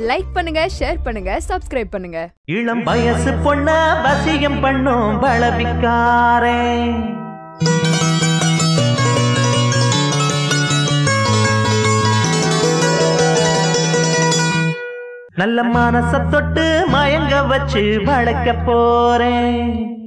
Like பண்ணுங்க share பண்ணுங்க subscribe பண்ணுங்க இளம் வயசு பொண்ண வசியம் பண்ணும் பலவிக்காரே நல்ல மனச தொட்டு மயங்க வச்சு வளர்க்க போறேன்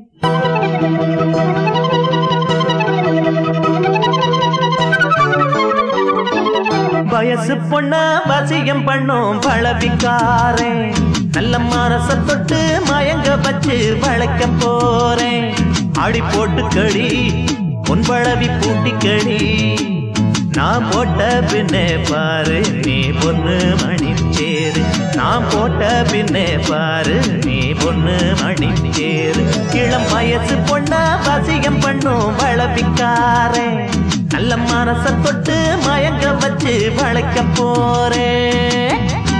வயசு பொண்ண வசியம் பண்ணும் பழவிக்காரே நல்ல மனச தொட்டு மயங்க வச்சு வளர்க்க போறேன் ஆடி போட்டு களி உன் பழவி பூட்டி களி நான் போட்ட பின்னே பாரு நீ பொண்ணு மணி சேரு நான் போட்ட பின்னே பாரு நீ பொண்ணு மணி சேரு இளம் வயசு பொண்ண வசியம் பண்ணும் வளவிக்காரே நல்ல மனச தொட்டு மயங்க வச்சு வளைக்க போறேன்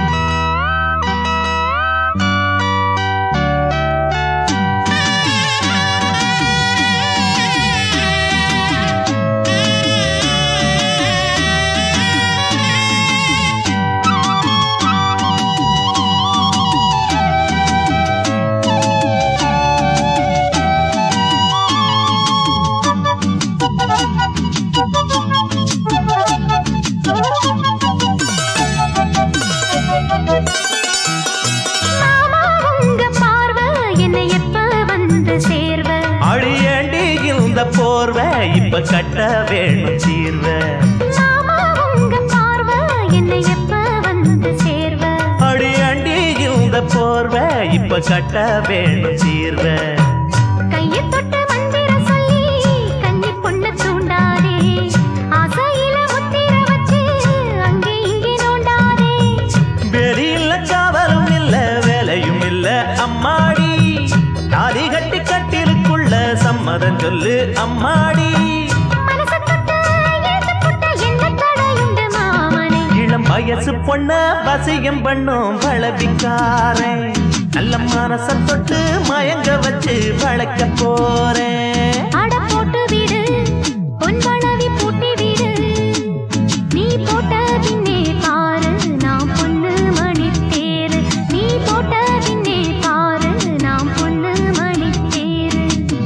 மாமா உங்க பார்வை என்னை எப்ப வந்து சேர்வ அழியண்டி இந்த போர்வை இப்ப கட்ட வேணும் தீர்வ மாமா உங்க பார்வை என்னை எப்ப வந்து சேர்வ அழியண்டி இந்த போர்வை இப்ப கட்ட வேணும் தீர்வ கையை தொட்டு மந்திர சொல்லி கன்னி பொண்ணு தூண்டாதே ஆசையில முத்திர வச்சு அங்கே இங்கே நோண்டாதே வெளியில காவலும் இல்ல வேலையும் இல்ல அம்மாடி தாலி கட்டி கட்டிலுக்குள்ள சம்மதம் சொல்லு அம்மாடி மனசு தொட்டு எழுத்து போட்ட என்ன தடையுண்டு மாமனே இளம் வயசு பொண்ண வசியம் பண்ணும் பழவிக்காரன் நல்ல மனச தொட்டு மயங்க வச்சு வளர்க்க போறேன் அட போட்டு விடு பொன் வளவி பூட்டி விடு நீ போட்ட பின்னே பாரு நான் பொண்ணு மணி தேரு நீ போட்ட பின்னே பாரு நான் பொண்ணு மணி தேரு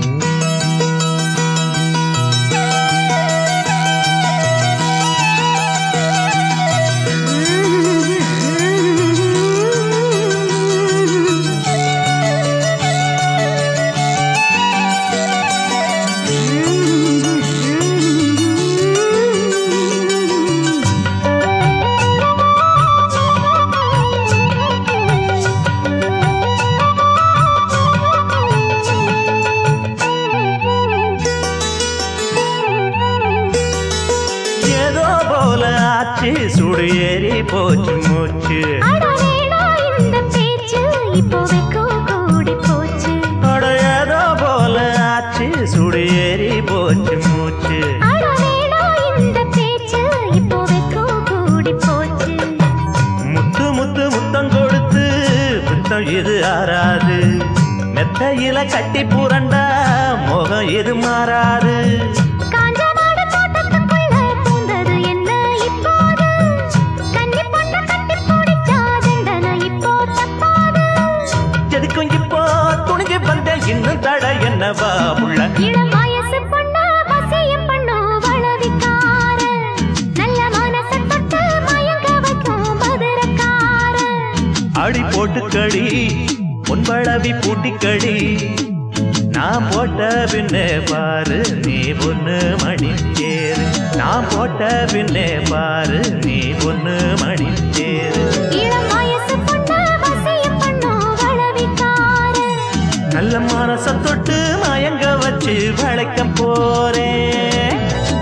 ஏதோ போல ஆச்சு சுடு ஏறி போச்சு மூச்சு அட வேணா இந்த பேச்சு இப்போ வெக்கம் கூடி போச்சு அட ஏதோ போல ஆச்சு சுடு ஏறி போச்சு மூச்சு அட வேணா இந்த பேச்சு இப்போ வெக்கம் கூடி போச்சு முத்து முத்து முத்தம் கொடுத்து முத்தம் இது ஆறாது மெத்தையில கட்டி புரண்டா முகம் இது மாறாது காஞ்ச மாடு தோட்டத்துக்குள்ள பூந்தது என்ன இப்போது கன்னி பொண்ணு கட்டி பிடிச்சா தண்டனை இப்போ தப்பாது எதுக்கும் இப்போ துணிஞ்சு வந்த இன்னும் தட என்னவா உள்ள இளம் வயசு பொண்ணு வசியம் பண்ணும் வளவிக்கார நல்ல மனசை தொட்டு மயங்க வைக்கும் மதுரக்கார அடி போட்டு கடி பொன்பளவி பூட்டி கடி நான் போட்ட பின்னே பாரு நீ பொண்ணு மணி தேரு நான் போட்ட பின்னே பாரு நீ பொண்ணு மணி தேரு இளம் வயசு பொண்ணு வசியம் பண்ணும் வளவிக்கார நல்ல மனச தொட்டு மயங்க வச்சு வளைக்க போறேன்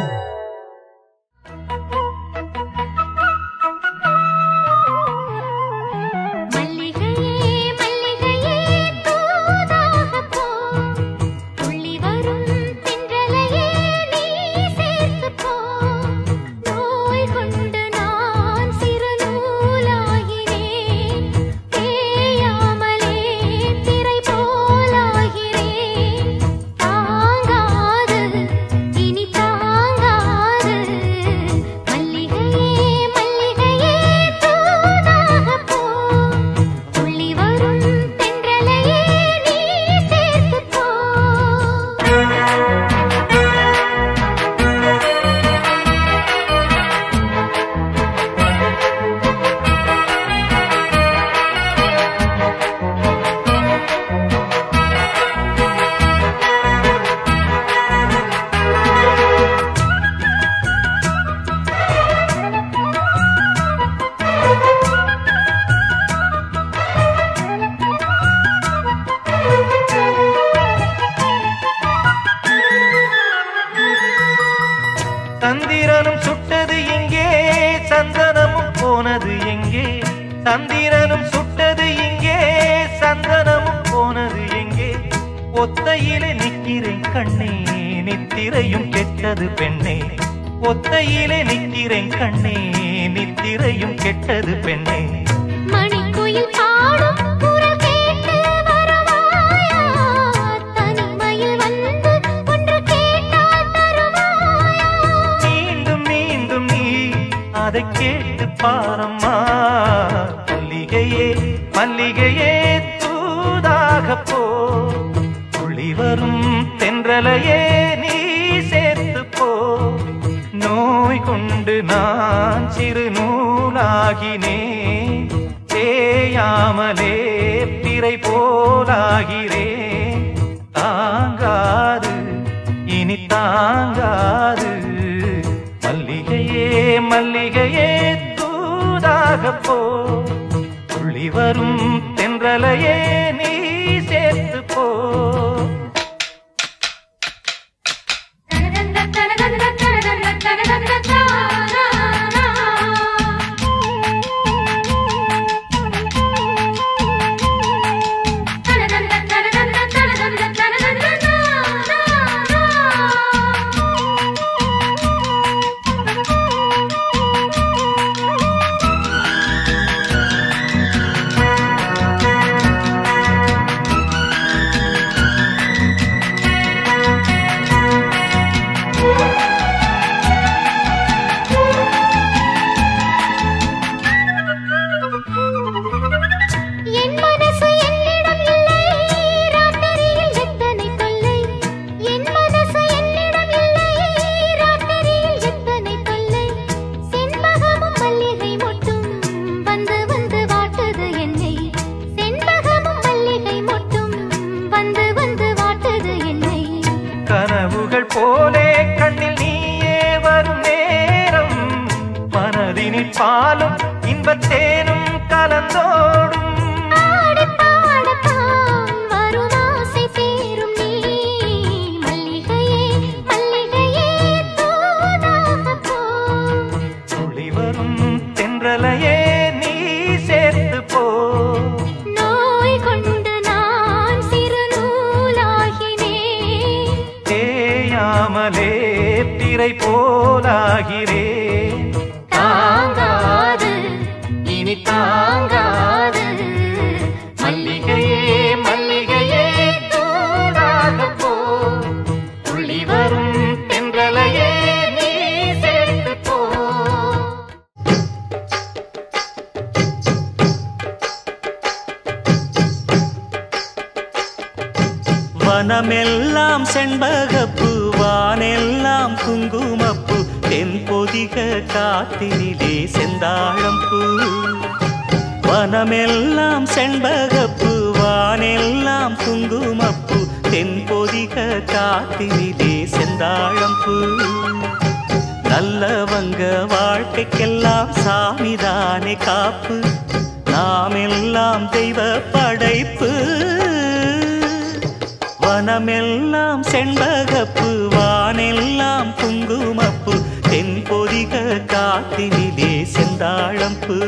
மல்லிகையே மல்லிகையே தூதாக போ துள்ளி வரும் தென்றலையே நீ சேர்த்து போ நோய் கொண்டு நான் சிறு நூலாகிறேன் தேயாமலே திரை போலாகிறேன் தாங்காது சந்திரனும் சுட்டது எங்கே சந்தனமும் போனது எங்கே சந்திரனும் சுட்டது எங்கே சந்தனமும் போனது எங்கே ஒத்தையிலே நிக்கிறேன் கண்ணே நித்திரையும் கெட்டது பெண்ணே ஒத்தையிலே நிக்கிறேன் கண்ணே நித்திரையும் கெட்டது பெண்ணே மணிக்குயில் பாடும் குரல் கேட்டு வரவாயா தனிமையில் வந்து ஒன்று கேட்டால் தருவாயா மீண்டும் மீண்டும் நீ அதை கேட்டு பாரம்மா மல்லிகையே மல்லிகையே தூதாக போ துளி வரும் தென்றலையே நீ சேர்த்து போ நோய் கொண்டு நான் சிறு நூலாகினேன் தேயாமலே பிறை போலாகிறேன் தாங்காது இனி தாங்காது மல்லிகையே மல்லிகையே தூதாக போ துள்ளி வரும் தென்றலையே நீ சேர்த்து போ என் மனசு என்னிடம் இல்லை ராத்திரியில் எத்தனை தொல்லை என் மனசு என்னிடம் இல்லை ராத்திரியில் எத்தனை தொல்லை செண்பகமும் மல்லிகை மொட்டும் வந்து வந்து வாட்டுது என்னை செண்பகமும் மல்லிகை மொட்டும் வந்து வந்து வாட்டுது என்னை கனவுகள் போலே கண்ணில் நீயே வரும் நேரம் மனதினில் பாலும் இன்பத்தேனும் கலந்தோடும் ஆடப் பாடத்தான் வரும் ஆசை தீரும் நீ மல்லிகையே மல்லிகையே தூதாக போ துளி வரும் தென்றலையே நீ சேர்த்து போ நோய் கொண்டு நான் சிறு நூலாகினேன் தேயாமலே பிறை போலாகிறேன் தாங்காது இனி தாங்காது மல்லிகையே மல்லிகையே தூராக போ துள்ளி வரும் தென்றலையே நீ சேர்த்து போ வனமெல்லாம் செண்பகப்பு வானெல்லாம் குங்குமப்பு தென்பொதிக காத்தினிலே செந்தாழம்பூ வனமெல்லாம் செண்பகப்பு வானெல்லாம் குங்குமப்பு தென்பொதிக காத்தினிலே செந்தாழம்பூ நல்லவங்க வாழ்க்கைக்கெல்லாம் சாமிதானே காப்பு நாமெல்லாம் தெய்வ படைப்பு வனமெல்லாம் செண்பகப்பு வானெல்லாம் குங்குமப்பு தென்பொதிக காத்தினிலே செந்தாழம்பு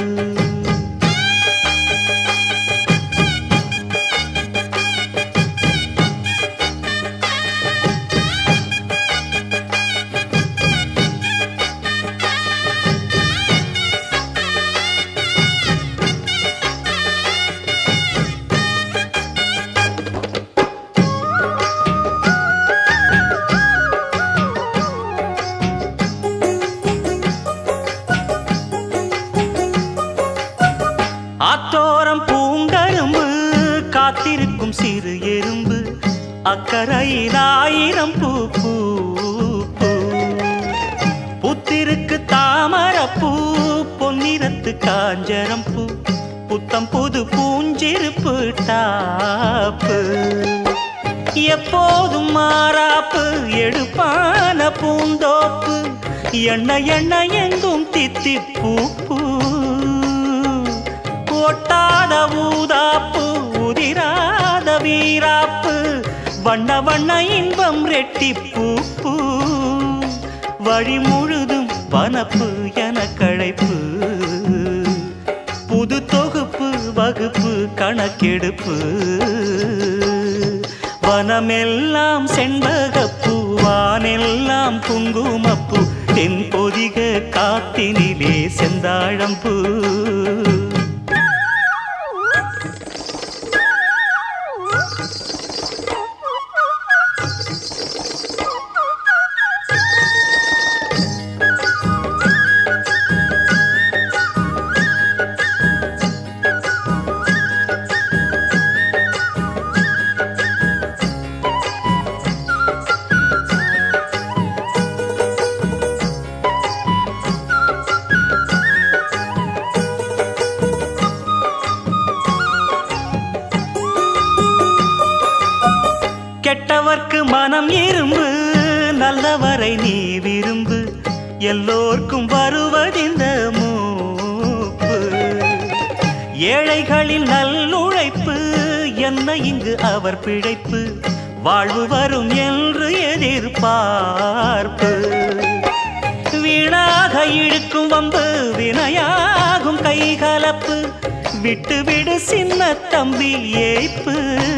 ஆத்தோரம் பூங்கரும்பு காத்திருக்கும் சிறு எறும்பு அக்கறையில் ஆயிரம் பூ பூ பூ. புத்திருக்கு தாமரப்பூ பொன்னிறத்து காஞ்சரம் பூ புத்தம் புது பூஞ்சிருப்பு டாப்பு எப்போதும் மாறாப்பு எடுப்பான பூந்தோப்பு எண்ண எண்ண எங்கும் தித்திப்பூ பூ ஒட்டாத ஊதாப்பு உதிராத வீராப்பு வண்ண வண்ண இன்பம் ரெட்டிப்பூ பூ வழி முழுதும் வனப்பு என கழைப்பு புது தொகுப்பு வகுப்பு கணக்கெடுப்பு வனமெல்லாம் செண்பகப்பூ வானெல்லாம் குங்குமப்பூ தென்பொதிக காத்தினிலே செந்தாழம்பூ கெட்டவர்க்கு மனம் இரும்பு நல்லவரை நீ விரும்பு எல்லோர்க்கும் வருவதிந்த மூப்பு ஏழைகளின் நல்லுழைப்பு என்ன இங்கு அவர் பிழைப்பு வாழ்வு வரும் என்று எதிர்பார்ப்பு வீணாக இழுக்கும் வம்பு வினையாகும் கைகலப்பு விட்டு விடு சின்ன தம்பி ஏய்ப்பு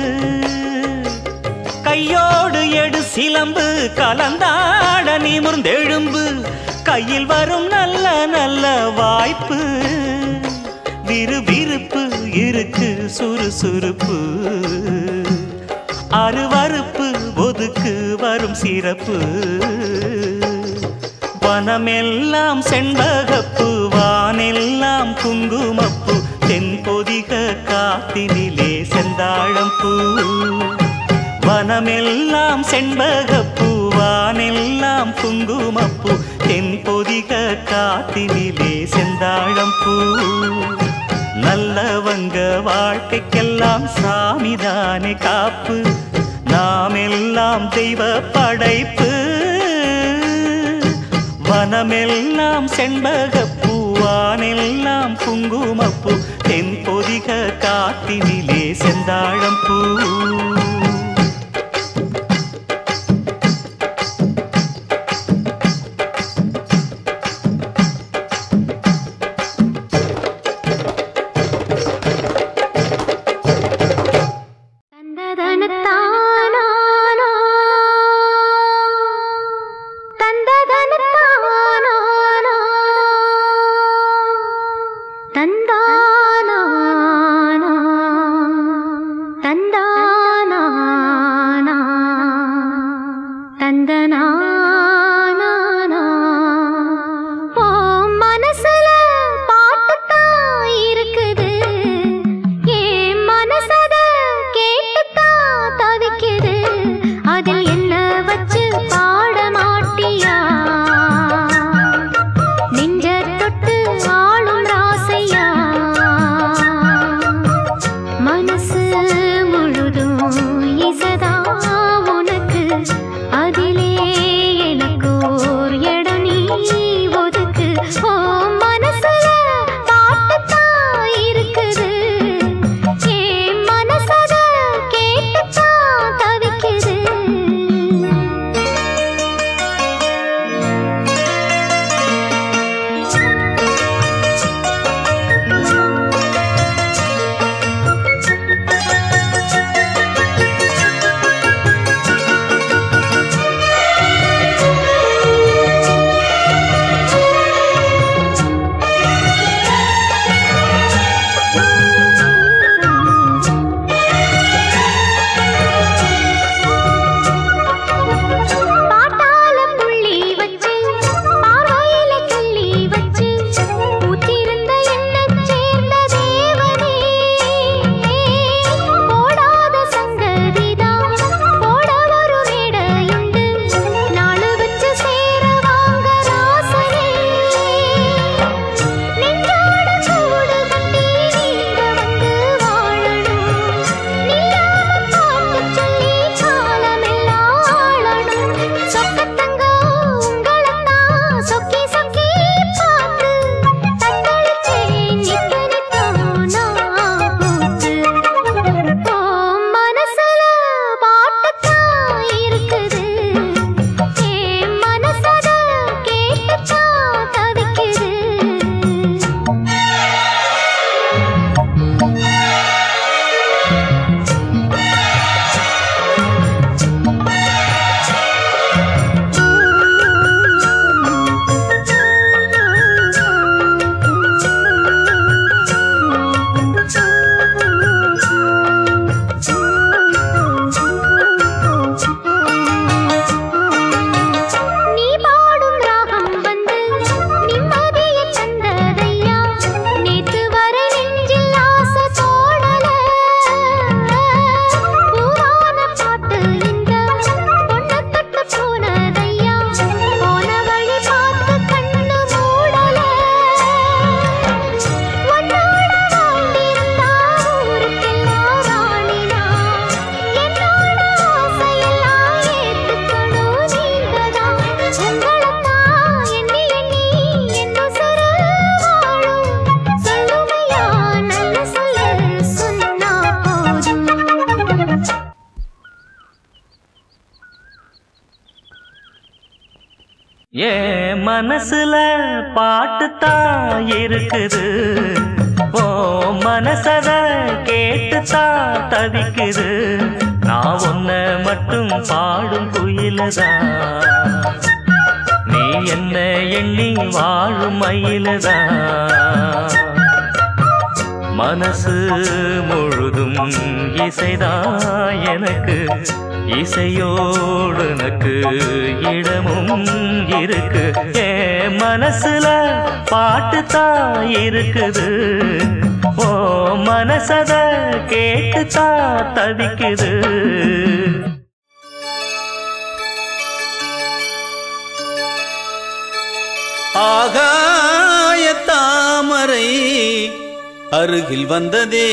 கையோடு எடு சிலம்பு கலந்தாட நிமிர்ந்தெழும்பு கையில் வரும் நல்ல நல்ல வாய்ப்பு விறுவிறுப்பு இருக்கு சுறுசுறுப்பு அருவறுப்பு ஒதுக்கு வரும் சிறப்பு வனமெல்லாம் செண்பகப்பு வானெல்லாம் குங்குமப்பு தென்பொதிக காத்தினிலே செந்தாழம்பூ வனமெல்லாம் செண்பகப்பூ வானெல்லாம் குங்குமப்பூ தென்பொதிக காத்தினிலே செந்தாழம்பூ நல்லவங்க வாழ்க்கைக்கெல்லாம் சாமிதானே காப்பு நாம் எல்லாம் தெய்வ படைப்பு வனமெல்லாம் செண்பகப்பூ வானெல்லாம் குங்குமப்பூ தென்பொதிக காத்தினிலே செந்தாழம்பூ தந்ததனத்தானா தந்ததனத்தானா தந்தானா தந்தானா ஏன் மனசுல பாட்டுத்தான் இருக்குது ஓ மனசத கேட்டுத்தான் தவிக்குது நான் உன்ன மட்டும் பாடும் குயிலதான் நீ என்ன எண்ணி வாழும் மயிலதான் மனசு முழுதும் இசைதான் எனக்கு இசையோடு எனக்கு இடமும் இருக்கு என் மனசுல பாட்டு தான் இருக்குது ஓ மனசத கேட்டு தான் தவிக்குது ஆகாய தாமரை அருகில் வந்ததே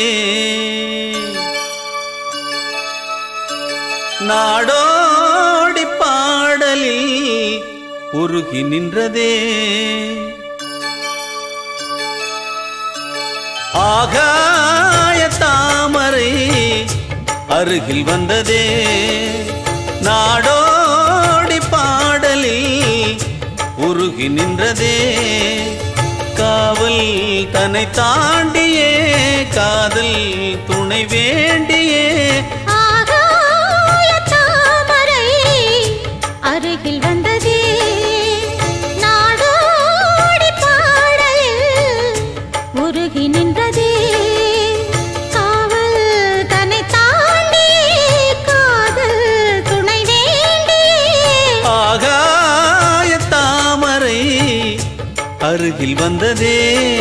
நாடோடி பாடலில் உருகி நின்றதே ஆகாய தாமரை அருகில் வந்ததே நாடோடி பாடலில் உருகி நின்றதே காவல் தன்னை தாண்டியே காதல் துணை வேண்டியே ஆகாய தாமரை அருகில் வந்ததே நாடோடி பாடலில் உருகி நின்றதே காவல் தன்னை தாண்டி காதல் துணை வேண்டியே ஆகாய தாமரை அருகில் வந்ததே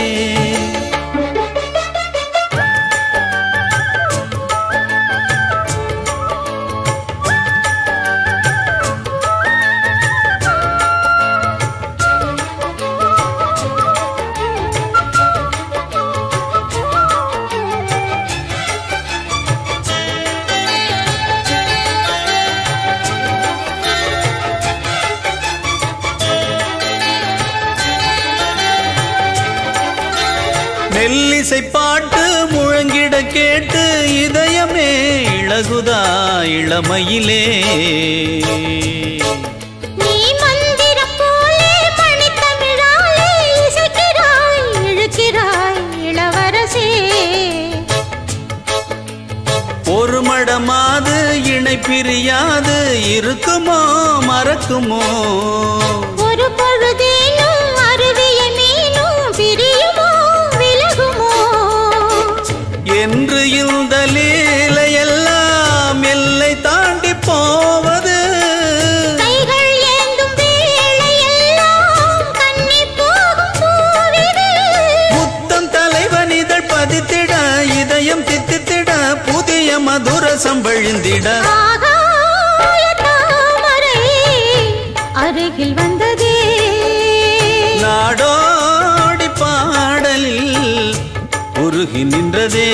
மெல்லிசை பாட்டு முழங்கிட கேட்டு இதயமே இழகுதா இளமையிலே நீ மந்திரம் போலே மணித்தமிழாலே இசைக்கிறாய் இழுக்கிறாய் இளவரசே ஒரு மடமாது இணை பிரியாது இருக்குமோ மறக்குமோ ஒரு பொழுதேனும் அருவிய மீனும் பிரியுமோ விலகுமோ என்று இந்த லீலையெல்லாம் எல்லை தாண்டி போவது கைகள் ஏந்தும் வேளையெல்லாம் கண்ணி போகும் பூவிது முத்தம் தலைவன் இதழ் பதித்திட இதயம் தித்தித்திட புதிய மதுர சம்பழிந்திட ஆகாய தாமரை அருகில் வந்ததே நாடோடி பாடலில் உருகி நின்றதே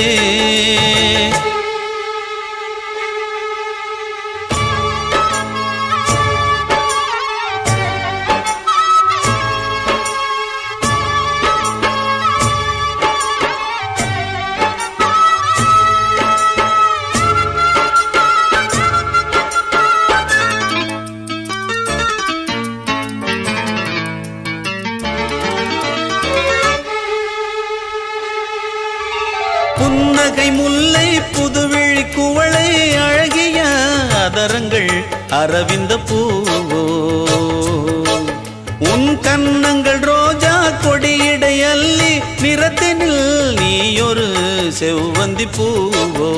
புன்னகை முல்லை புதுவிழி குவளை அழகிய அதரங்கள் அரவிந்த பூவோ உன் கன்னங்கள் ரோஜா கொடியிடை அள்ளி நிறத்தினில் நீயொரு செவ்வந்தி பூவோ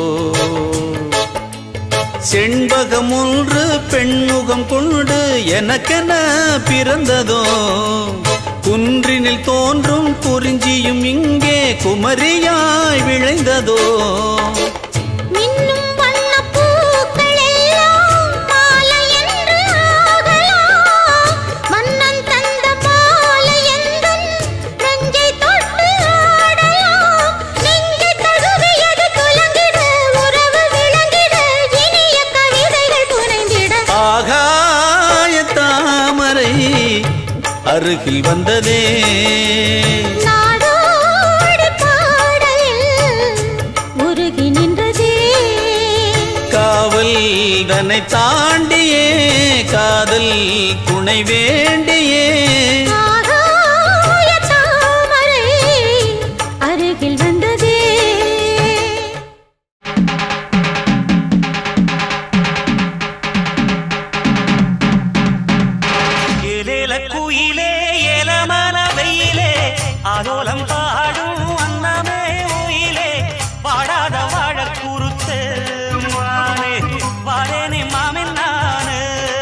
செண்பகம் ஒன்று பெண்முகம் கொண்டு எனக்கென பிறந்ததோ குன்றினில் தோன்றும் குறிஞ்சியும் இங்கே குமரியாய் விளைந்ததோ மின்னும் வண்ணப் பூக்கள் எல்லாம் மாலை என்று ஆகலாம். மன்னன் தந்த மாலை எந்தன் நெஞ்சை தொட்டு ஆடலாம். நெஞ்சை தழுவியது குலுங்கிட, உறவு விளங்கிட, இனிய கவிதைகள் புனைந்திட. ஆகாய தாமரை அருகில் வந்ததே நாடோடி பாடலில் உருகி நின்றதே காவல் தன்னை தாண்டியே காதல் துணை வேண்டியே ஆகாய தாமரை அருகில் வந்ததே ஏலேல குயிலே ஏலமன வெயிலே ஆலோலம் பாடும் அன்னமே உயிலே வாடாத வாழ குறுத்து மானே வாழேனே மாமின் நானு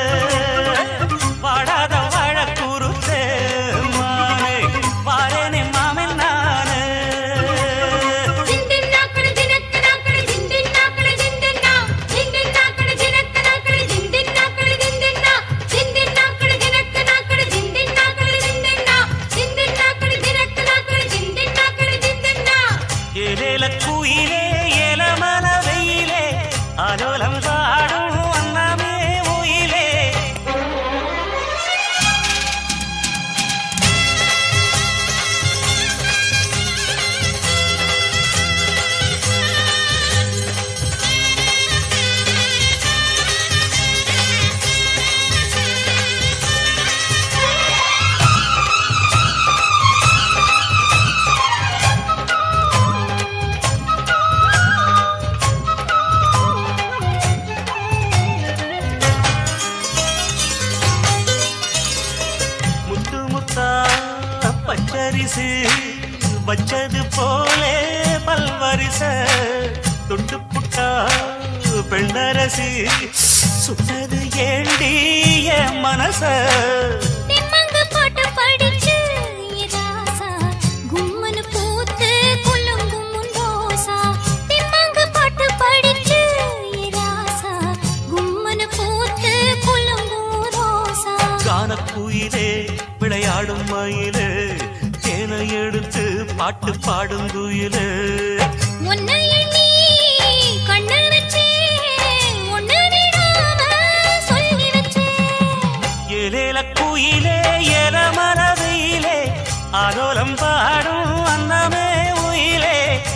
வாடாத வாழ குறுத்து மானே வாழேனே மாமின் நானு ஏலேல குயிலே ஏலமன வெயிலே ஆலோலம் பாடும் அன்னமே உயிலே முத்து முத்தா பச்சரிசு வச்சது போலே பல்வரிச தொட்டு புட்டா பெண்ணரசு சுட்டது ஏண்டி என் மனச கானக்குயிலே விளையாடும் மயிலே தேனை எடுத்து பாட்டு பாடும் குயிலே ஏலேல குயிலே ஏல மரபிலே ஆலோலம் பாடும் அன்னமே உயிலே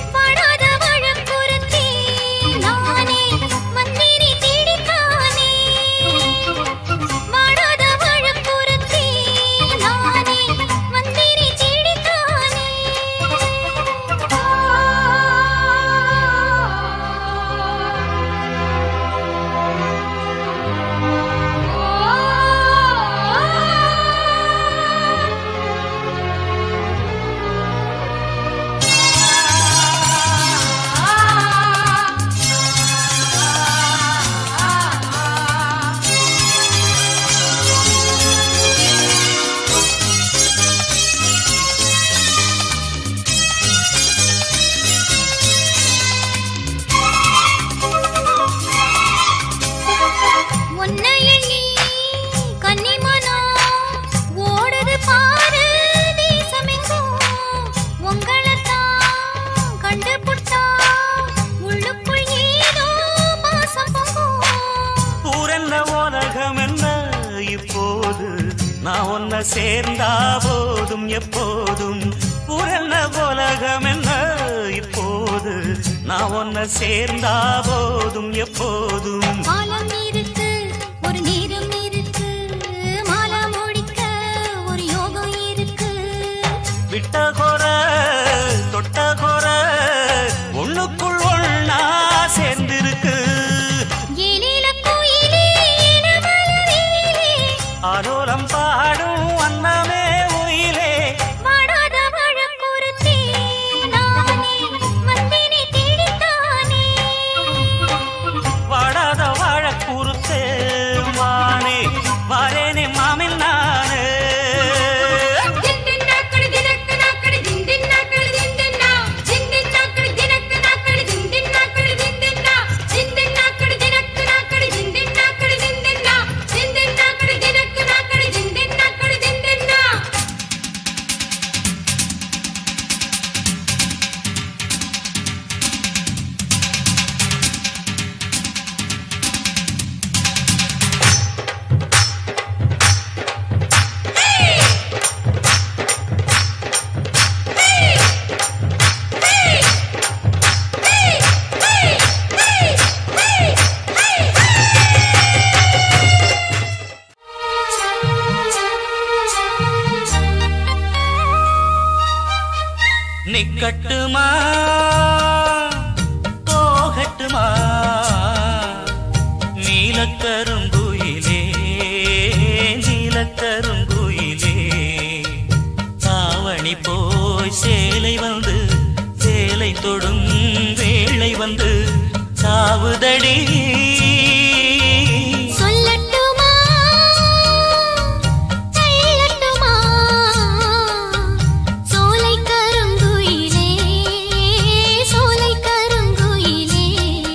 உன்னை எண்ணி கன்னிமனா ஓடுது பாரு தேசமெங்கும் உங்களைத்தான் கண்டுபுட்டா உள்ளுக்குள் ஏதோ பாசம் பொங்கும் ஊரென்ன உலகம் என்ன இப்போது நான் ஒன்ன சேர்ந்தா போதும் எப்போதும் ஊரென்ன உலகம் என்ன இப்போது நான் ஒன்ன சேர்ந்தா போதும் எப்போதும் காலம் இருக்கு ஒரு நேரம் இருக்கு மாலை முடிக்க ஒரு யோகம் இருக்கு விட்ட குற தொட்ட குற ஒண்ணுக்குள் ஒண்ணா சேர்ந்திருக்கு ஏலேல கோயிலே ஏலமலரேலே ஆலோலம் பாடும் அன்னமே உயிலே வாடாத வாழக்குறுத்தே நானே வந்தேனே தேடித்தானே வாடாத வாழ குறுத்தே வா நிக்கட்டுமா போகட்டுமா நீலக்கருங்குயிலே நீலக்கருங்குயிலே தாவணி போய் சேலை வந்து சேலை தொடும் வேளை வந்து சாவுதடி சொல்லட்டுமா சொல்லட்டுமா சோலை கருங்குயிலே சோலை கருங்குயிலே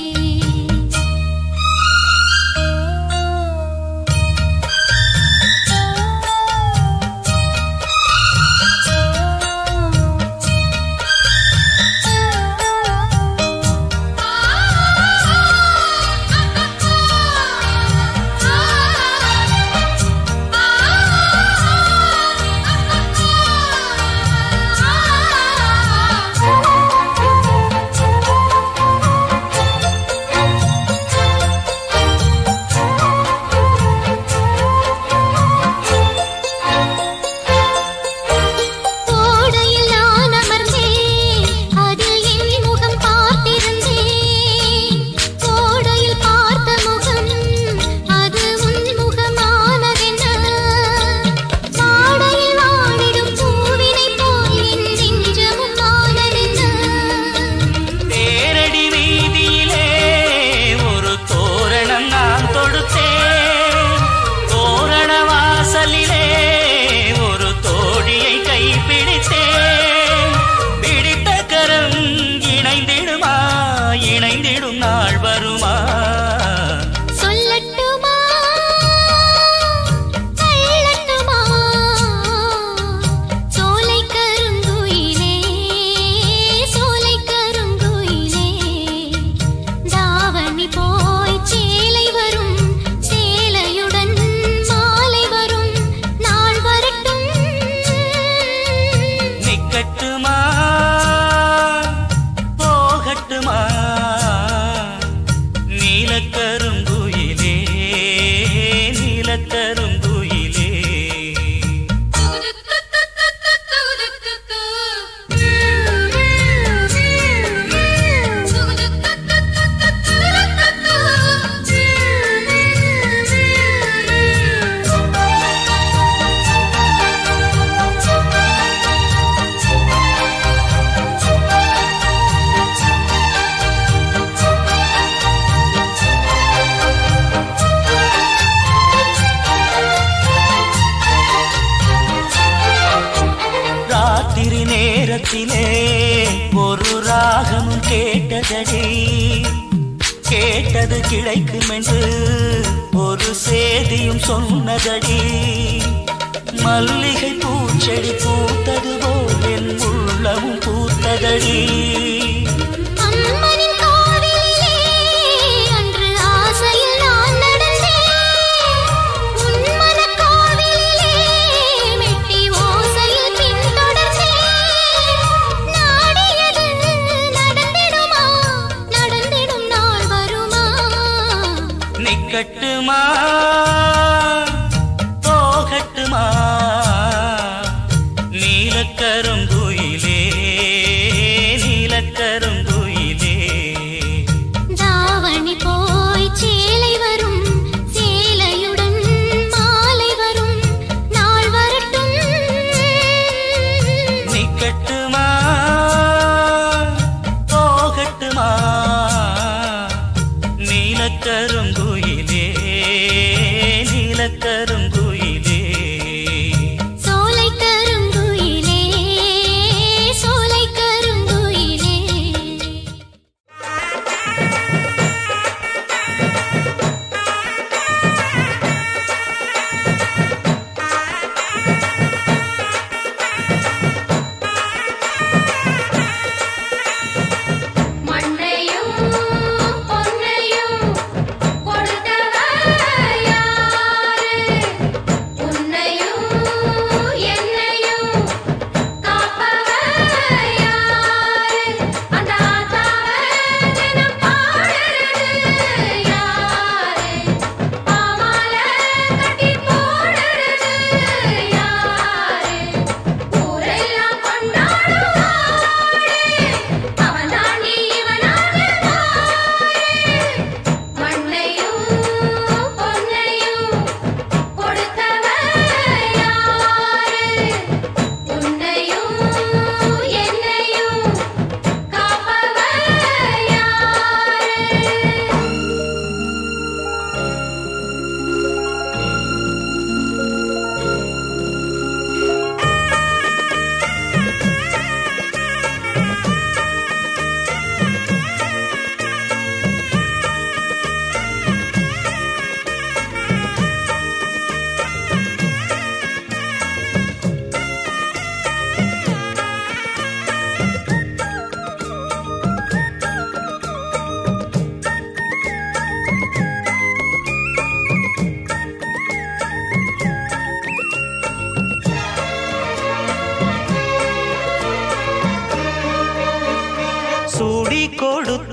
கோடையில் நான் அமர்ந்தேன் அதில் என் முகம் பார்த்திருந்தேன் கோடையில் பார்த்த முகம் அது உன் முகமானதென்ன வாடையில் வாடிடும் பூவினை போல் என் நெஞ்சமும் ஆனதென்ன தேரடி வீதியிலே ஒரு தோரணம் நான் தொடுத்தேன் தோரண வாசலிலே ஒரு தோழியை கைப்பிடித்தேன் பிடித்த கரம் இணைந்திடுமா இணைந்திடும் நாள் வருமா சொல்லட்டுமா சொல்லட்டுமா சோலை கருங்குயிலே சோலை கருங்குயிலே தாவணி போய் சேலை வரும் சேலையுடன் மாலை வரும் நாள் வரட்டும் நிக்கட்டுமா போகட்டுமா நீலக்கருங்குயிலே நீலக்கருங்குயிலே ராத்திரி நேரத்திலே ஒரு ராகமும் கேட்டதடி கேட்டது கிடைக்கும் என்று ஒரு சேதியும் சொன்னதடி மல்லிகை பூச்செடி பூத்தது போல் என் உள்ளமும் பூத்ததடி அம்மனின் கோவிலிலே அன்று ஆசையில் நான் நடந்தேன் உன் மனக் கோவிலிலே மெட்டி ஓசையில் பின்தொடர்ந்தேன் நாடியது நடந்திடுமா நடந்திடும் நாள் வருமா நிக்கட்டுமா போகட்டுமா நீலக்கருங்குயிலே நீலக்கருங்குயிலே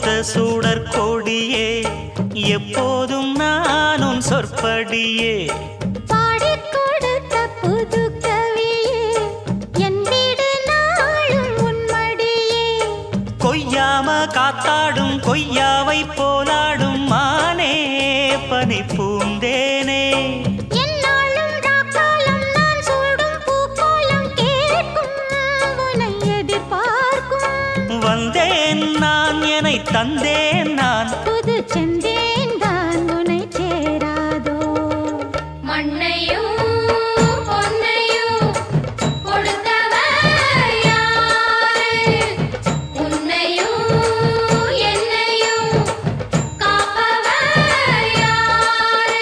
பூத்த சூடற் கொடியே எப்போதும் நானும் சொற்படியே பாடிக் கொடுத்த புது கவியே என் வீடு நாளும் உன்மடியே கொய்யாம காத்தாடும் கொய்யாவை போலாடும் மானே பனி பூந்தேனே என்னாலும் ராக்காலம் நான் சூடும் பூக்கோலம் கேட்கும் உன்னை எதிர்பார்க்கும் வந்தேன் நான் என்னை தந்தேன் நான் புது செந்தேன் தான் உன்னை சேராதோ மண்ணையும் பொன்னையும் கொடுத்தவர் யாரு உன்னையும் என்னையும் காப்பவர் யாரு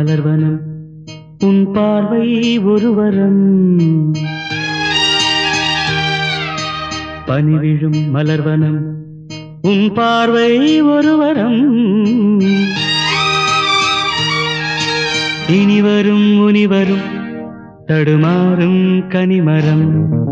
மலர்வனம் உன் பார்வை ஒருவரம் பனிவிழும் மலர்வனம் உன் பார்வை ஒருவரம் இனிவரும் முனிவரும் தடுமாறும் கனிமரம்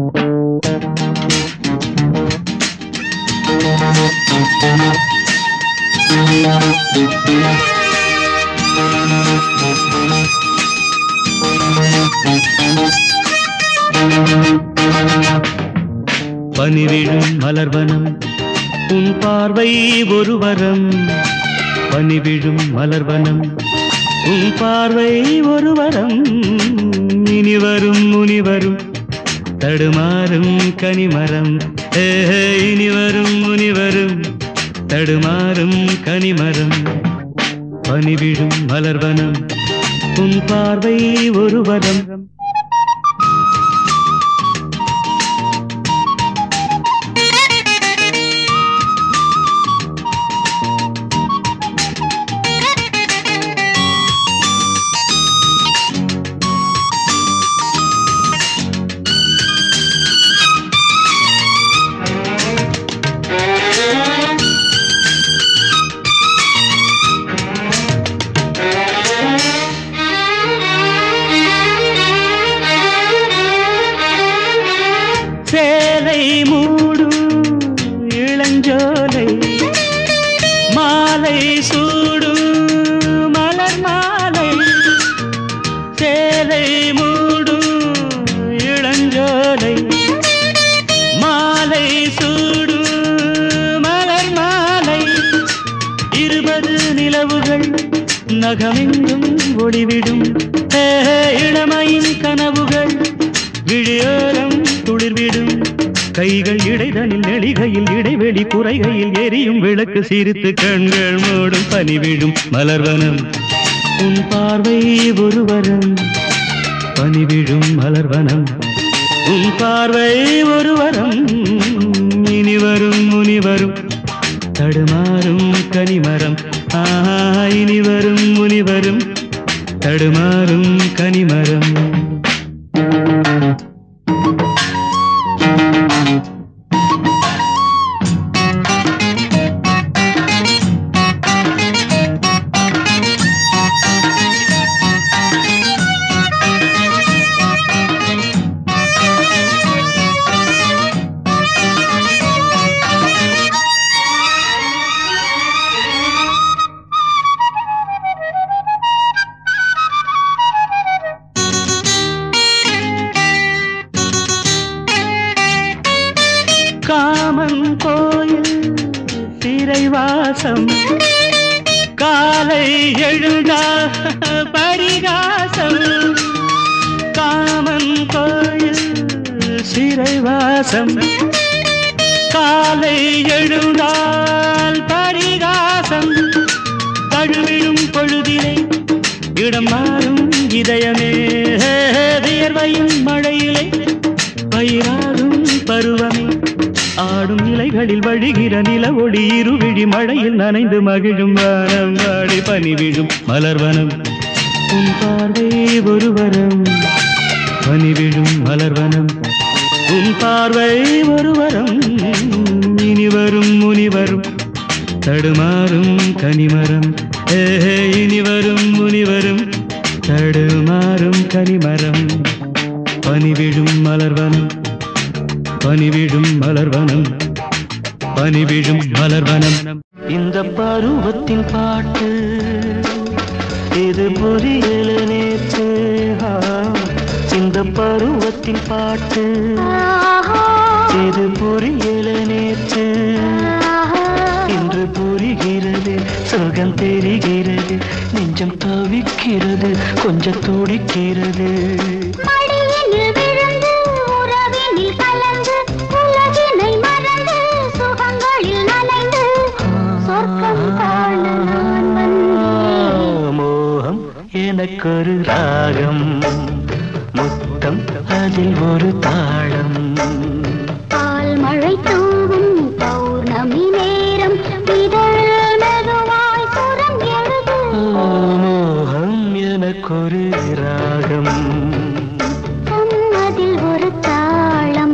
பனிவிழும் மலர்வனம் உன் பார்வை ஒருவரம் பனிவிழும் மலர்வனம் உன் பார்வை ஒருவரம் இனிவரும் முனிவரும் தடுமாறும் கனிமரம் ஏ, இனிவரும் முனிவரும் தடுமாறும் கனிமரம் பனிவிழும் மலர்வனம் உன் பார்வை ஒருவரம் சேலை மூடும் இளஞ்சோலை மாலை சூடும் மலர் மாலை சேலை மூடும் இளஞ்சோலை மாலை சூடும் மலர் மாலை இருபது நிலவுகள் நகமெங்கும் ஒளிவிடும் ஏ, இளமையின் கனவுகள் விழியோரம் துளிர்விடும் கைகள் இடைதனில் நெளிகையில் இடைவெளி குறைகையில் எரியும் விளக்கு சிரித்து கண்கள் மூடும் பனிவிடும் மலர்வனம் உன் பார்வை ஒருவரம் பனிவிடும் மலர்வனம் உன் பார்வை ஒருவரம் இனிவரும் முனிவரும் தடுமாறும் கனிமரம் ஆஹா இனிவரும் முனிவரும் தடுமாறும் கனிமரம் காமன் கோயில் சிறைவாசம் காலை எழுந்தா பரிகாசம் காமன் கோயில் சிறைவாசம் காலை எழுந்தால் பரிகாசம் தழுவிடும் பொழுதிலே இடம் மாறும் இதயமே வியர்வையும் மழையிலே பயிராகும் பருவமே ஆடும் இலைகளில் வழிகிற நில ஒளி இருவிழி மழையில் நனைந்து மகிழும் வானம் வாடி பனி விழும் மலர்வனம் உன் பார்வை ஒருவரம் பனி விழும் மலர்வனம் உன் பார்வை ஒருவரம் இனிவரும் முனிவரும் தடுமாறும் கனிமரம் ஏ இனிவரும் முனிவரும் தடுமாறும் கனிமரம் பனிவிழும் மலர்வனம் பனிவிழும் மலர்வனம் பனிவிழும் மலர்வனம் இந்த பருவத்தின் பாட்டு இது புரியல நேற்று ஆ, இந்த பருவத்தின் பாட்டு இது புரியல நேற்று இன்று புரிகிறது சுகம் தெரிகிறது நெஞ்சம் தவிக்கிறது கொஞ்சம் துடிக்கிறது மடியினில் விழுந்து உறவினில் கலந்து உலகினை மறந்து சுகங்களில் நனைந்து சொர்க்கம் காண நான் வந்தேன் மோகம் எனக்கொரு ராகம் முத்தம் அதில் ஒரு தாளம் பால் மழை தூவும் பௌர்ணமி நேரம் இதழ் மெதுவாய் சுரம் எழுது மோகம் என எனக்கொரு ராகம் அதில் ஒரு தாளம்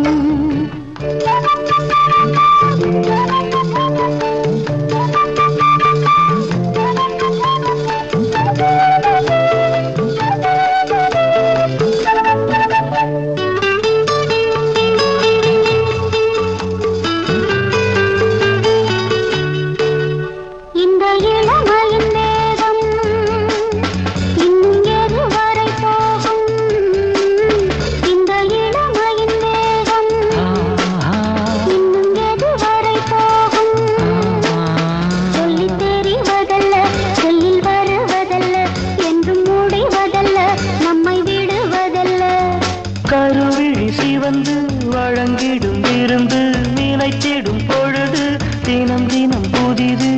இந்த இளமையின் வேகம் இன்னும் எதுவரை போகும் இந்த இளமையின் வேகம் இன்னும் எதுவரை போகும் சொல்லித் தெரிவதல்ல சொல்லில் வருவதல்ல என்றும் முடிவதல்ல நம்மை விடுவதல்ல கருவிழி சிவந்து வழங்கிடும் விருந்து நினைத்திடும் பொழுது தினம் தினம் புதிது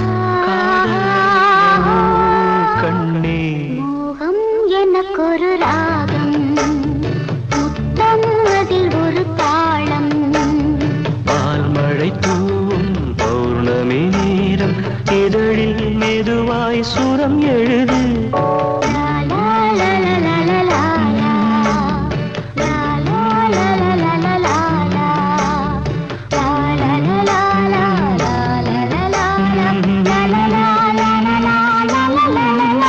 கண்ணே மோகம் எனக்கொரு ராகம் முத்தம் அதில் ஒரு தாளம் பால் மழை தூவும் பௌர்ணமி நேரம் இதழில் மெதுவாய் சுரம் எழுது லா லா லா லா லா லா லா லா. லா லா லா லா லா லா லா லா. லா லா லா லா லா லா லா லா லா. லா லா லா லா லா லா லா லா லா லா.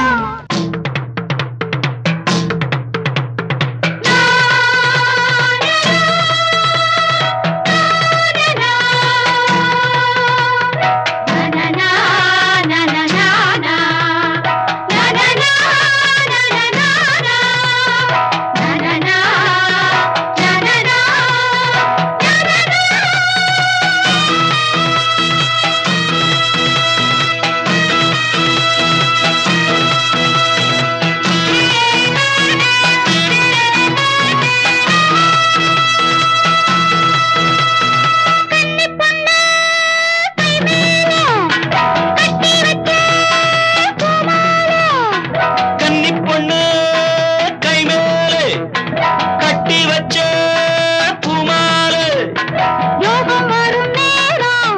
கன்னி பொண்ணு கை மேலே கட்டி வச்ச பூமாலை யோகம் வரும் நேரம்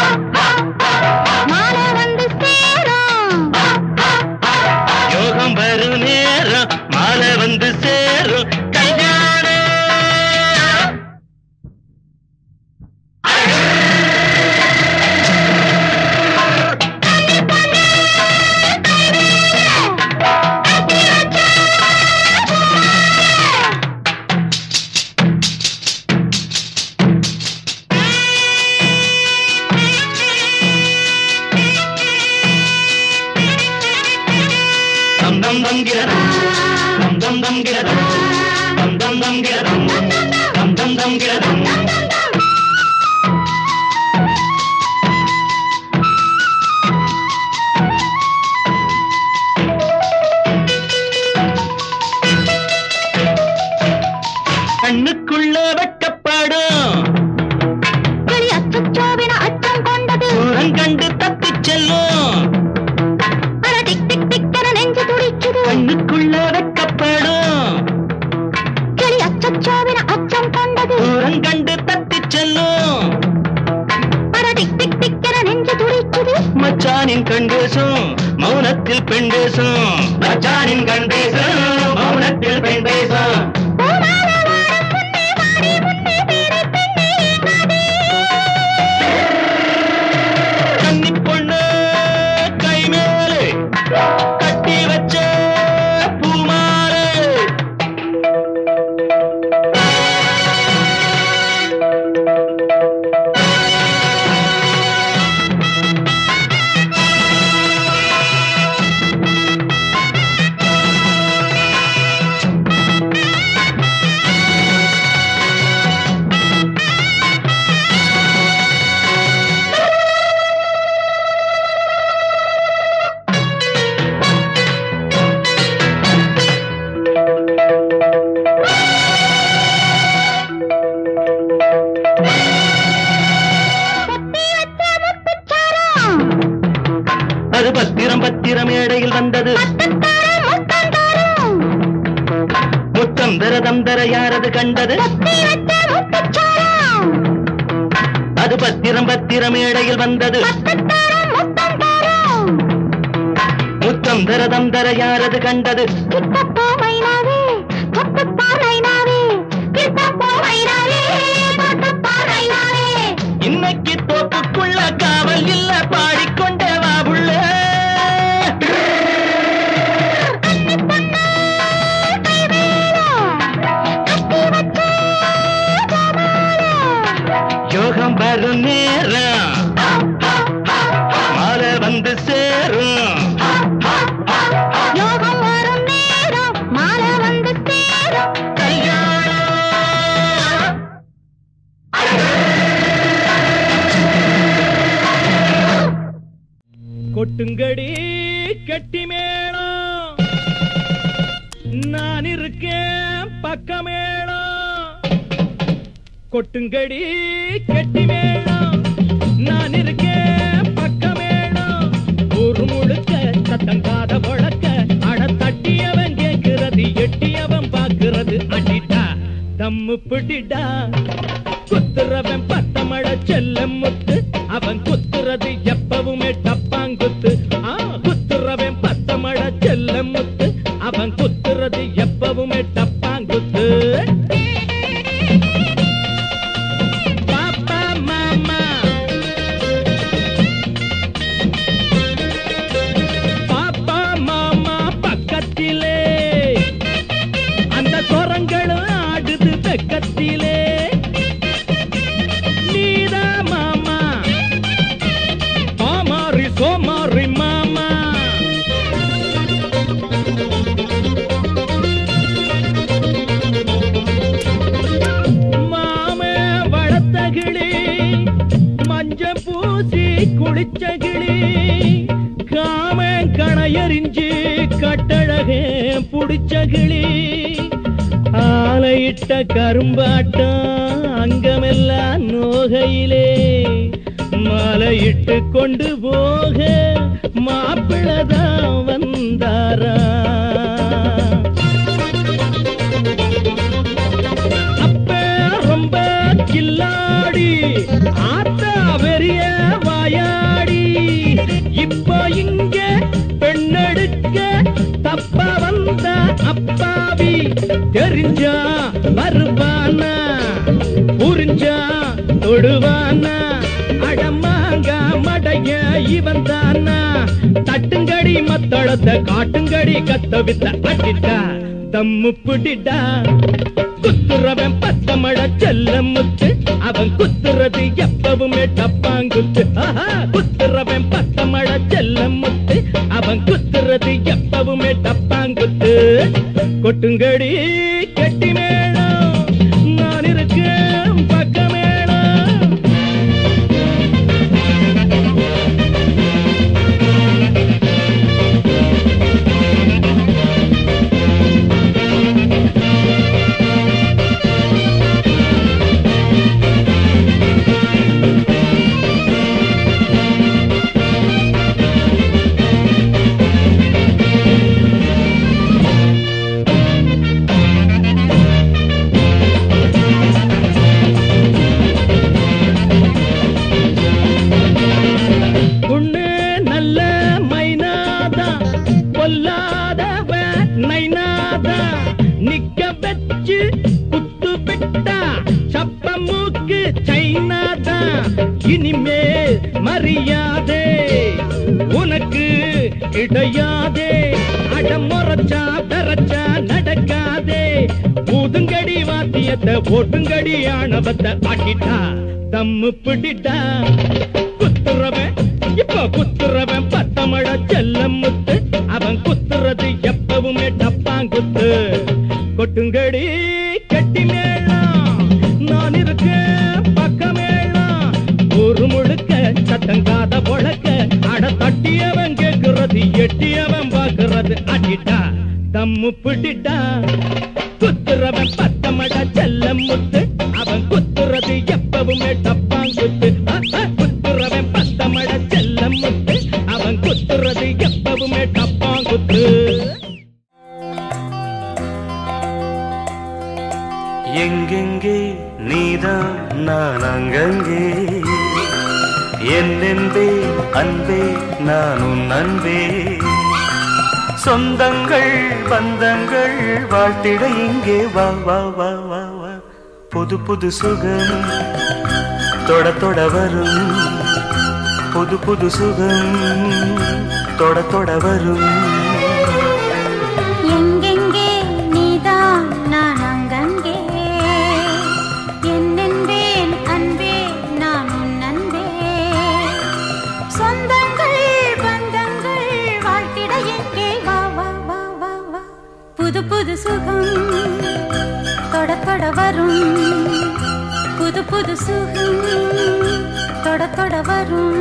மாலை வந்து சேரும் யோகம் வரும் நேரம் மாலை வந்து சேரும் கல்யாணம் தம் தம் தம் கிரதம் தம் தம் தம் கிரதம் தம் தம் தம் கிரதம் தம் தம் தம் கிரதம் கண்ணுக்குள்ள வெட்டப்படும் கிளி அச்சச்சோவின அச்சம் கொண்டது தூரம் கண்டு தப்பிச் செல்லும் அட டிக் டிக் டிக்கென நெஞ்சு துடிக்குது கண்ணுக்குள்ள வெட்டப்படும் கிளி அச்சச்சோவின அச்சம் கொண்டது தூரம் கண்டு தப்பிச் செல்லும் அட டிக் டிக் டிக்கென நெஞ்சு துடிக்குது மச்சானின் கண் பேசும் மௌனத்தில் பெண் பேசும் மச்சானின் கண் பேசும் மௌனத்தில் பெண் பேசும் கன்னி பொண்ணு கை மேலே கட்டி வச்ச பூமாலை அது பத்திரம் பத்திரம் மேடையில் வந்தது முத்தம் தரதம் தர யாரது கண்டது அது பத்திரம் பத்திரம் மேடையில் வந்தது முத்தம் தம் தர தம் தர யாரது கண்டது கிட்டப்போ மைனாவே தொட்டுப்பா நைனாவே கிட்டப்போ மைனாவே தொட்டுப்பா நைனாவே இன்னைக்கு தோப்புக்குள்ள காவல் இல்ல பாடிக்கொண்டே வா புள்ள யோகம் வரும் நேரம் மாலை வந்து சேரும் யோகம் வரும் நேரம் மாலை வந்து சேரும் கல்யாணம் கொட்டுங்கடி கட்டி மேளம் நான் இருக்கேன் பக்கமேளம் கொட்டுங்கடி கெட்டி மேளம் நான் இருக்கேன் பக்கமேளம் ஒரு முழுக்க சத்தங்காத வழக்க அட தட்டியவன் கேட்கிறது எட்டியவன் பார்க்கிறது அடிட்டா தம்மு பிடிடா குத்துறவன் பத்தமழ செல்ல முத்து அவன் குத்துறது எப்பவுமே டப்பாங்குத்து ஆ குத்துறவன் பத்தமழ செல்ல முத்து அவன் குத்துறது எப்பவுமே டப்பாங்குத்து பாப்பா மாமா பாப்பா மாமா பக்கத்திலே அந்த குரங்களும் ஆடுது வெக்கத்திலே நீதா மாமா பாமாரி சோமாரி மாமா மாமே வளர்த்த கிளி மஞ்ச பூசி குளிச்ச கிளி காமன் கணையறிஞ்சு கட்டழகே புடிச்ச கிளி ஆலையிட்ட கரும்பாட்டம் அங்கமெல்லாம் நோகையிலே மாலையிட்டு கொண்டு போக மாப்பிள்ளதான் வந்தாரா அப்ப ரொம்ப கில்லாடி ஆத்தா வெறிய வாயாடி இப்ப இங்க பெண்ணெடுக்க தப்ப வந்த அப்பாவி தெரிஞ்சா வருவானா புரிஞ்சா தொடுவானா அடமாங்க மடைய இவன் தானா தட்டுங்கடி மத்தளத்தை காட்டுங்கடி கத்த வித்த அடிட்டா தம்மு பிடிடா குத்துறவன் பத்தமழ செல்ல முத்து அவன் குத்துறது எப்பவுமே டப்பாங்குத்து ஆஹா, குத்துறவன் பத்தமழ செல்ல முத்து அவன் குத்துறது எப்பவுமே டப்பாங்குத்து கொட்டுங்கடி கெட்டி மேளம் நான் இருக்கேன் பக்கமேளம் பொண்ணு நல்ல மைனாதா பொல்லாதவ நைனாதா நிக்க வச்சு குத்து விட்டா சப்ப மூக்கு சைனாதா இனிமேல் மரியாதே உனக்கு கிடையாதே அடமுறைச்சா பெறச்சா நடக்காதே ஊதுங்கடி வாத்தியத்தை ஓட்டுங்கடி ஆணவத்தை ஆட்டிட்டா தம்மு பிடிட்டா குத்துறவன் இப்ப குத்துறவன் பத்தமழ செல்லம் முத்து அவன் குத்துறது எப்பவுமே டப்பாங்குத்து கொட்டுங்கடி கெட்டி மேளம் நான் இருக்கேன் பக்கமேளம் ஒரு முழுக்க சத்தங்காத பொழக்க அட தட்டியவன் கேக்குறது எட்டியவன் பாக்குறது அடிட்டா தம்மு பிடிட்டா குத்துறவன் பத்தமட செல்லம் முத்து அவன் குத்துறது எப்பவுமே டப்பாங்குத்து ஆ, ஆ, குத்துறவன் பத்தமட செல்லம் முத்து அவன் குத்துறது எப்பவுமே டப்பாங்குத்து எங்கெங்கே நீதான் நான் அங்கங்கே என்னென்பே அன்பே நான் உன் அன்பே சொந்தங்கள் பந்தங்கள் வாழ்த்திட இங்கே வா வா வா வா வா புது புது சுகம் தொட தொட வரும் புது புது சுகம் தொட தொட வரும் எங்கெங்கே நீதான் நான் அங்கங்கே என்னென்பேன் அன்பே நான் உன் அன்பே சொந்தங்கள் பந்தங்கள் வாழ்த்திட எங்கே வா வா வா வா வா புது புது சுகம் தொட தொட வரும் புது புது சுகம் தொட தொட வரும்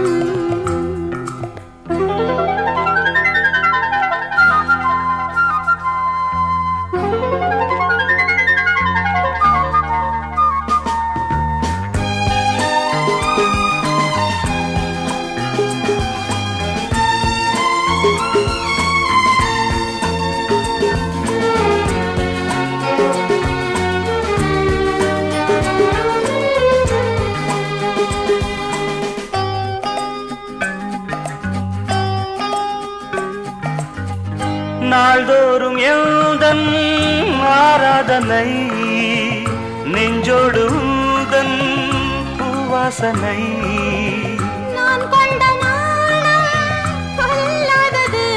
நாள்தோறும் எழுதன் ஆராதனை நெஞ்சோடு ஊதன் பூவாசனை நான் கொண்ட நாணம் கொல்லாதது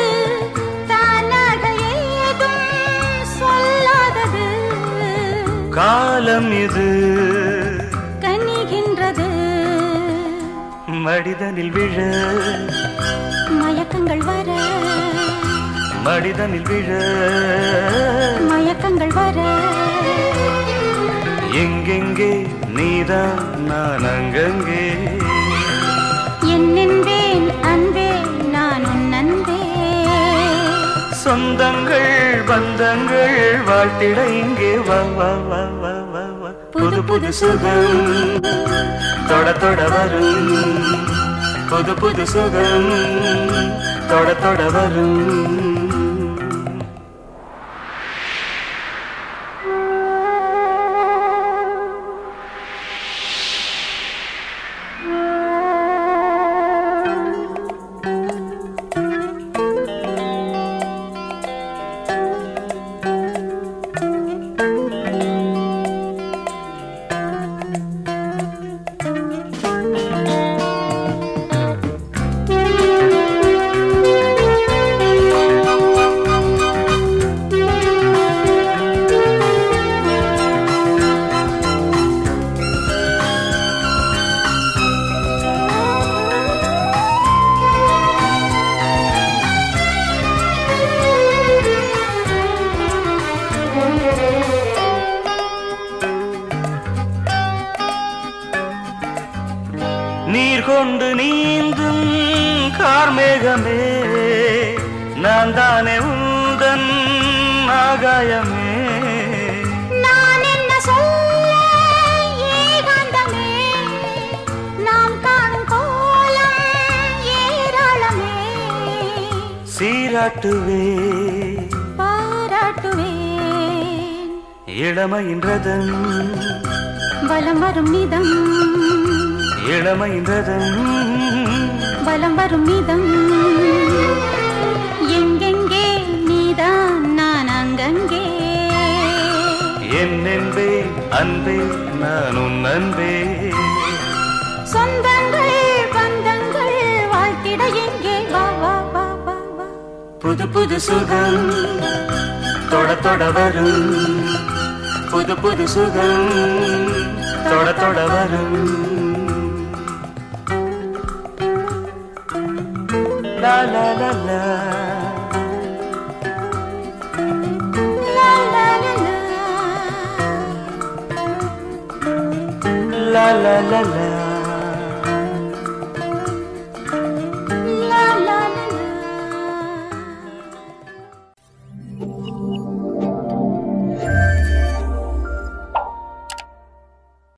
தானாக ஏதும் சொல்லாதது காலம் இது கனிகின்றது மடிதனில் விழ மயக்கங்கள் வர மடிதனில் விழ மயக்கங்கள் வர எங்கெங்கே நீதான் நான் அங்கங்கே என்னென்பேன் அன்பே நான் உன் அன்பே சொந்தங்கள் பந்தங்கள் வாழ்த்திட இங்கே வா வா வா வா வா வா புது புது சுகம் தொட தொட வரும் புது புது சுகம் தொட தொட வரும் நீர் கொண்டு நீந்தும் கார்மேகமே நான் தானே உந்தன் ஆகாயமே நான் என்ன சொல்ல ஏகாந்தமே நாம் காணும் கோலம் ஏராளமே சீராட்டுவே பாராட்டுவேன் இளமையின் ரதம் வலம் வரும் நிதம் இளமையின் ரதம் வலம் வரும் நிதம் எங்கெங்கே நீதான் நான் அங்கங்கே என்னென்பே அன்பே நான் உன் அன்பே சொந்தங்கள் பந்தங்கள் வாழ்த்திட எங்கே வா வா வா வா வா புது புது சுகம் தொட தொட வரும் புது புது சுகம் தொட தொட வரும் லா லா லா லா லா லா லா லா லா லா லா லா